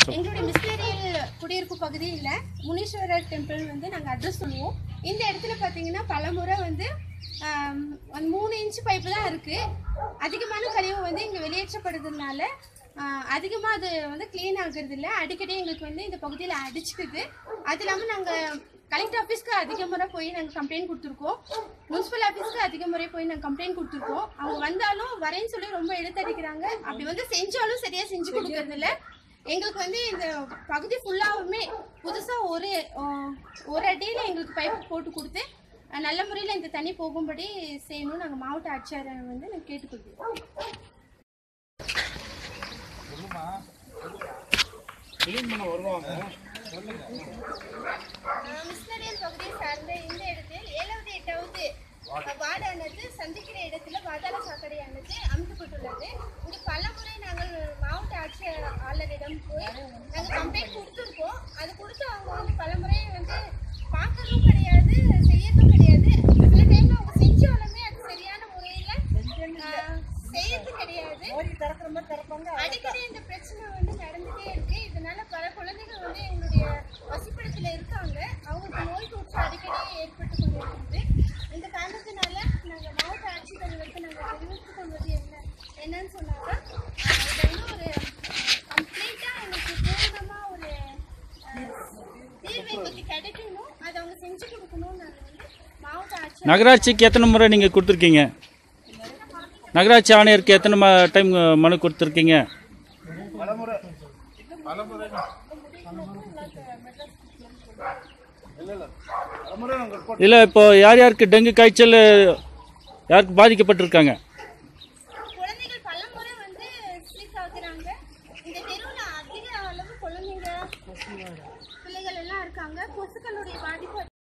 எங்களுடைய மிஸ்டரியல் குடியிருப்பு பகுதியில் முனீஸ்வரர் டெம்பிள் வந்து நாங்கள் அட்ரஸ் சொல்லுவோம் இந்த இடத்துல பார்த்தீங்கன்னா பலமுறை வந்து ஆம், அந்த மூணு இன்ச் பைப்பு தான் இருக்குது அதிகமான கழிவு வந்து இங்கே வெளியேற்றப்படுறதுனால அதிகமாக அது வந்து க்ளீன் ஆகுறது இல்ல அடிக்கடி எங்களுக்கு வந்து இந்த பகுதியில் அடிச்சுக்குது அது இல்லாமல் நாங்கள் கலெக்டர் ஆஃபீஸ்க்கு அதிக முறை போய் நாங்கள் கம்ப்ளைண்ட் கொடுத்துருக்கோம் முனிசிபல் ஆஃபீஸ்க்கு அதிக முறை போய் நாங்கள் கம்ப்ளைண்ட் கொடுத்துருக்கோம் அவங்க வந்தாலும் வரேன்னு சொல்லி ரொம்ப இழுத்தடிக்கிறாங்க அப்படி வந்து செஞ்சாலும் சரியாக செஞ்சு கொடுக்கறது இல்ல எங்களுக்கு வந்து இந்த பகுதி ஃபுல்லாகவுமே புதுசாக ஒரு அஹ், ஒரு அடியில் எங்களுக்கு பைப் போட்டு கொடுத்து அஹ், நல்ல முறையில் இந்த தண்ணி போகும்படி செய்யணும் நாங்கள் மாவட்ட ஆட்சியரை வந்து நாங்கள் கேட்டுக்கொள்கிறோம் மிஸ்னரியல் பகுதியை சார்ந்த இந்த இடத்தில் ஏழாவது எட்டாவது வார்டானது சந்திக்கிற இடத்துல பாதாள சாக்கடையானது அமைக்கப்பட்டுள்ளது இங்கு பல முறை நாங்கள் மாவட்ட ஆட்சியாளரிடம் போய் நாங்கள் கம்ப்ளைண்ட் கொடுத்துருக்கோம் அது கொடுத்து அவங்க வந்து பல முறை வந்து பார்க்கறதும் கிடையாது செய்யறதும் கிடையாது சில டைம்ல அவங்க செஞ்சாலுமே அது சரியான முறையில் செய்யறது கிடையாது அடிக்கடி இந்த பிரச்சனை வந்து நடந்துட்டே இருக்கு இதனால பல குழந்தைகள் வந்து எங்களுடைய வசிப்பிடத்துல இருக்காங்க அவங்களுக்கு நோய் தொற்று அடிக்கடி ஏற்பட்டு கொண்டிருக்கிறது இந்த காரணத்தினால நாங்க மாவட்ட ஆட்சித்தலைவருக்கு நாங்க தெரிவித்துக் கொள்வது என்ன என்னன்னு சொன்னாக்கா ஆஹ் இது வந்து ஒரு கம்ப்ளீட்டா எங்களுக்கு பூர்ணமா ஒரு ஆஹ், தீர்வு எங்களுக்கு கிடைக்கணும் அதை அவங்க செஞ்சு கொடுக்கணும்னு நாங்க வந்து மாவட்ட ஆட்சி நகராட்சிக்கு எத்தனை முறை நீங்கள் கொடுத்துருக்கீங்க நகராட்சி ஆணையருக்கு எத்தனை ம டைம் மனு கொடுத்துருக்கீங்க இல்லை இப்போ யார் யாருக்கு டெங்கு காய்ச்சல் யாருக்கு பாதிக்கப்பட்டிருக்காங்க குழந்தைகள் பல முறை வந்து ஸ்லீப் ஆகுறாங்க இந்த தெருவில் அதிக அளவு குழந்தைங்க பிள்ளைகள் எல்லாம் இருக்காங்க கொசுக்களுடைய பாதிப்பு